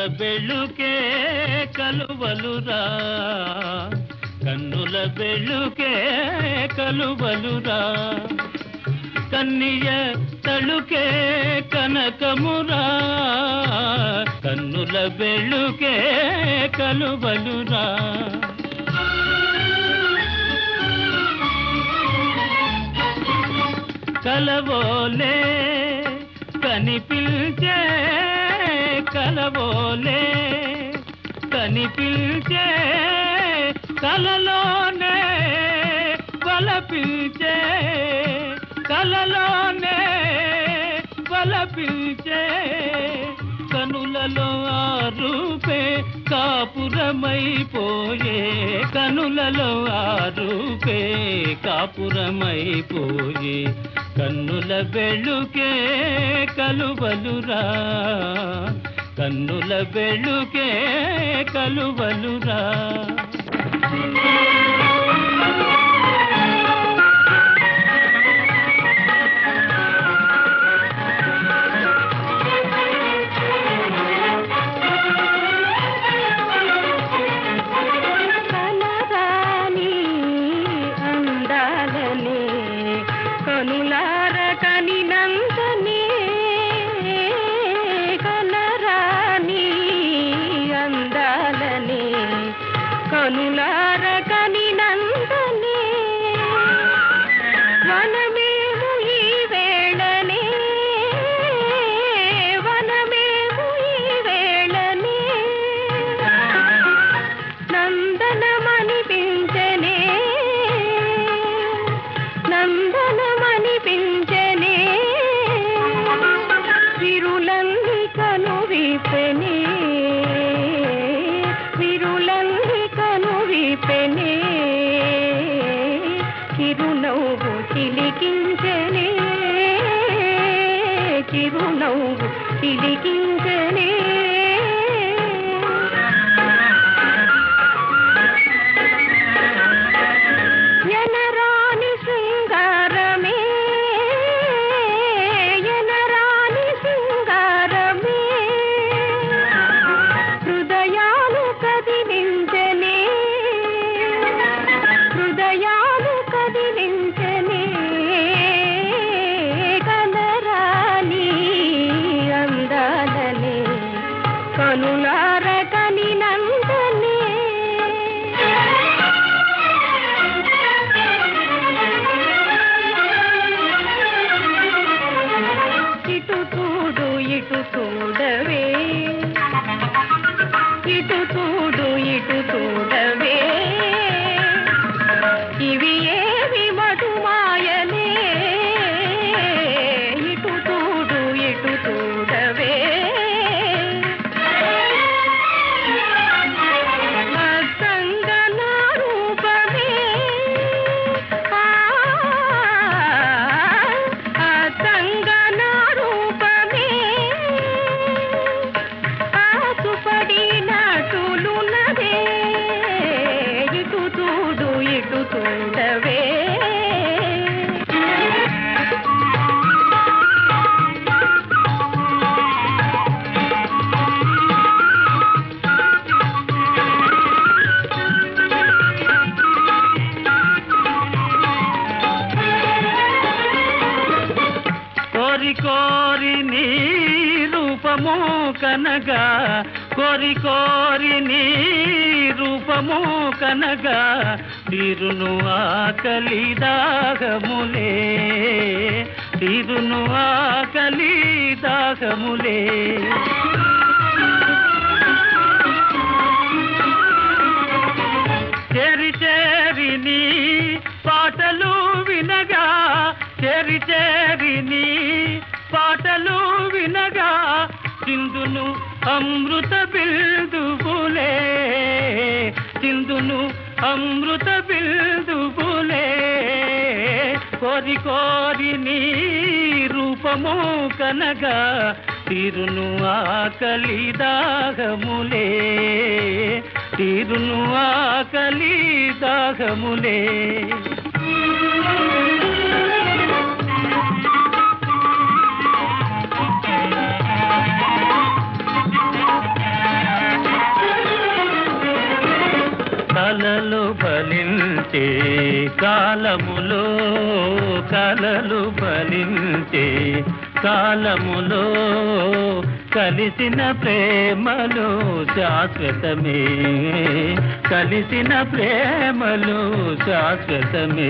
బెళ్ళుకే కలువలురా కన్నుల బెళ్ళుకే కలువలురా కన్నియ తళుకే కనకమురా కన్నుల బెళ్ళుకే కలువలురా కలవోలే కనిపించే కలవోలే కనిపించే కలలోనే బలపించే కలలోనే బలపించే కనులలో ఆ రూపే కాపురమైపోయే కనులలో ఆ రూపే కాపురమైపోయే కన్నుల బెళ్ళుకే కలువలురా కన్నుల బెళ్ళుకే కలువలురా కలరాని అందాలనే కనులార కనినందనే కలరాని అందాలనే కనులార కనినందనే వనమేము ఈ వేళనే వనమేము ఈ వేళనే నందనమనిపించనే నందనమనిపించనే విరులన్ని కను విపెనే విరులన్ని కను విపెనే చిరునవ్వు చిలికించనే చిరునవ్వు చిలికించనే ఎనరాని శృంగారమే ఎనరాని శృంగారమే హృదయాలు కదిలించనే హృదయాలు కదిలించనే కనరాని అందాలనే కనులార కనినందనే ఇటు చూడు ఇటు చూడవే ఇటు చూడు ఇటు చూడవే ఇవి ఏవి మధుమాయలే ఇటు చూడు ఇటు చూడవే అద్దంగా నా రూపమే ఆ అద్దంగా నా రూపమే ఆసుపడినటులున్నదే ఇటు చూడు ఇటు చూడవే కోరి కోరి నీ రూపము కనగా కోరి కోరి నీ రూపము కనగా తీరును ఆకలి దాగములే తీరును ఆకలి దాగములే చేరి చేరి నీ పాటలు వినగా చేరి చేరి నీ పాటలు వినగా సింధును అమృత బిల్దుబులే సింధును అమృత బిల్దుబులే కోరి కోరి నీ రూపము కనగా తీరును ఆకలి దాగములే తీరును ఆకలి దాగములే కాలములో కలలు ఫలించే కాలములో కలిసిన ప్రేమలు శాశ్వతమే కలిసిన ప్రేమలు శాశ్వతమే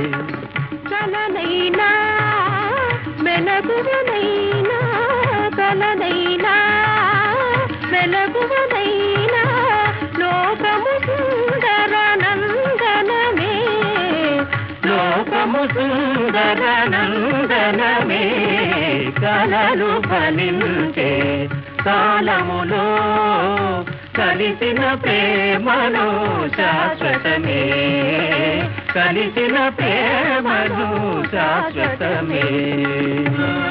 కలనైనా మెలగువనైనా కలనైనా మెలగువనైనా లోకము సుందర నందనమే లోకము సుందర నందనమే కలలు ఫలించే కాలములో కలిసిన ప్రేమను శాశ్వతమే కలిసిన ప్రేమను శాశ్వతమే